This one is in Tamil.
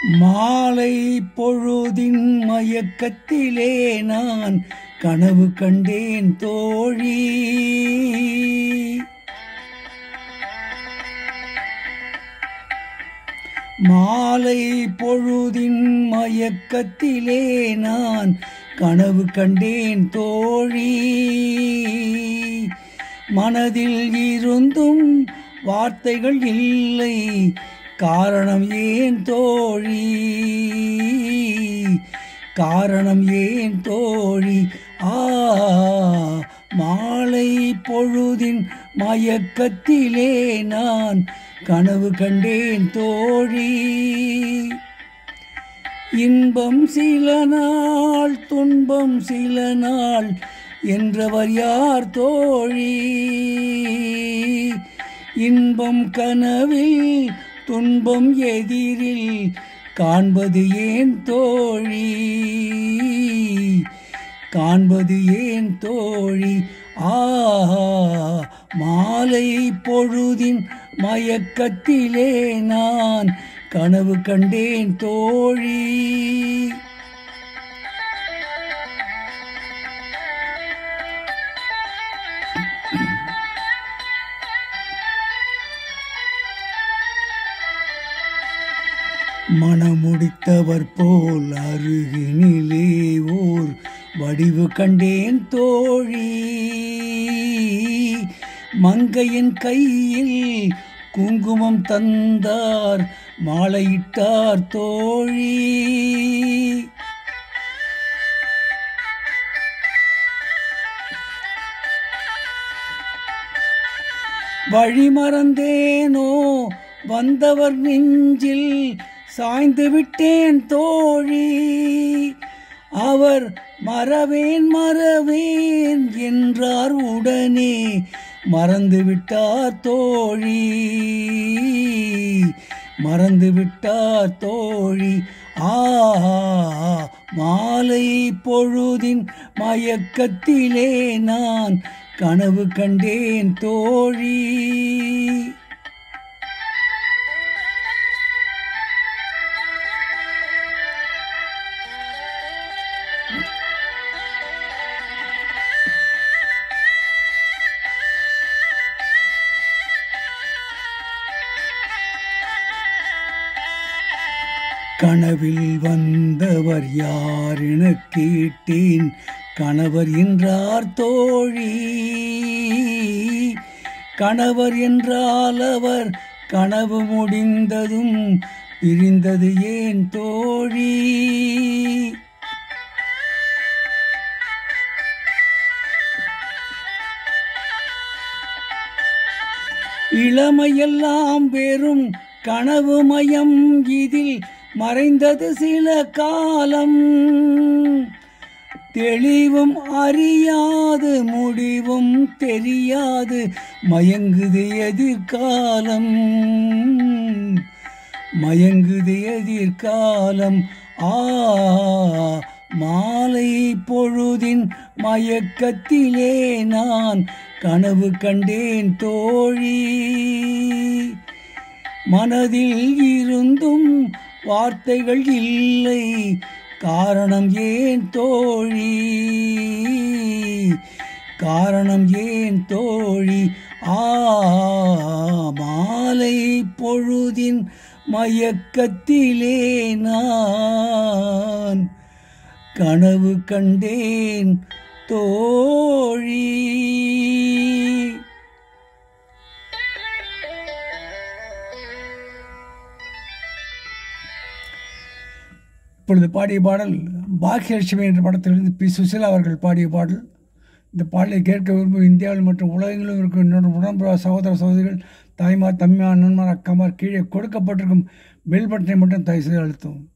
மாலை பொழுதின் மயக்கத்திலே நான் கனவு கண்டேன் தோழி மாலை பொழுதின் மயக்கத்திலே நான் கனவு கண்டேன் தோழி மனதில் இருந்தும் வார்த்தைகள் இல்லை காரணம் ஏன் தோழி காரணம் ஏன் தோழி ஆ மாலை பொழுதின் மயக்கத்திலே நான் கனவு கண்டேன் தோழி இன்பம் சில நாள் துன்பம் சில நாள் என்றவர் யார் தோழி இன்பம் கனவில் துன்பம் எதிரில் காண்பது ஏன் தோழி காண்பது ஏன் தோழி ஆ மாலை பொழுதின் மயக்கத்திலே நான் கனவு கண்டேன் தோழி மனமுடித்தவர் போல் அருகினிலே ஓர் வடிவு கண்டேன் தோழி மங்கையின் கையில் குங்குமம் தந்தார் மாலையிட்டார் தோழி வழிமறந்தேனோ வந்தவர் நெஞ்சில் சாய்ந்து விட்டேன் தோழி அவர் மறவேன் மறவேன் என்றார் உடனே மறந்து விட்டார் தோழி மறந்து விட்டார் தோழி ஆ மாலை பொழுதின் மயக்கத்திலே நான் கனவு கண்டேன் தோழி கனவில் வந்தவர் யார் என கேட்டேன் கணவர் என்றார் தோழி கணவர் என்றால் அவர் கனவு முடிந்ததும் பிரிந்தது ஏன் தோழி இளமையெல்லாம் வெறும் கனவு மயம் இதில் மறைந்தது சில காலம் தெளிவும் அறியாது முடிவும் தெரியாது மயங்குது எதிர்காலம் மயங்குது எதிர்காலம் ஆ மாலை பொழுதின் மயக்கத்திலே நான் கனவு கண்டேன் தோழி மனதில் இருந்தும் வார்த்தைகள் இல்லை காரணம் ஏன் தோழி காரணம் ஏன் தோழி ஆ மாலை பொழுதின் மயக்கத்திலே நான் கனவு கண்டேன் தோழி இப்பொழுது பாடிய பாடல் பாக்கியலட்சுமி என்ற படத்திலிருந்து பி சுசிலா அவர்கள் பாடிய பாடல் இந்த பாடலை கேட்க விரும்பும் இந்தியாவில் மற்றும் உலகெங்கிலும் இருக்கும் இன்னொரு உடன்புற சகோதர சகோதரிகள் தாய்மார் தம்மியார் நண்பர் அக்கமார் கீழே கொடுக்கப்பட்டிருக்கும் பெல் பட்டனை மட்டும் தயவு செய்து அழுத்தவும்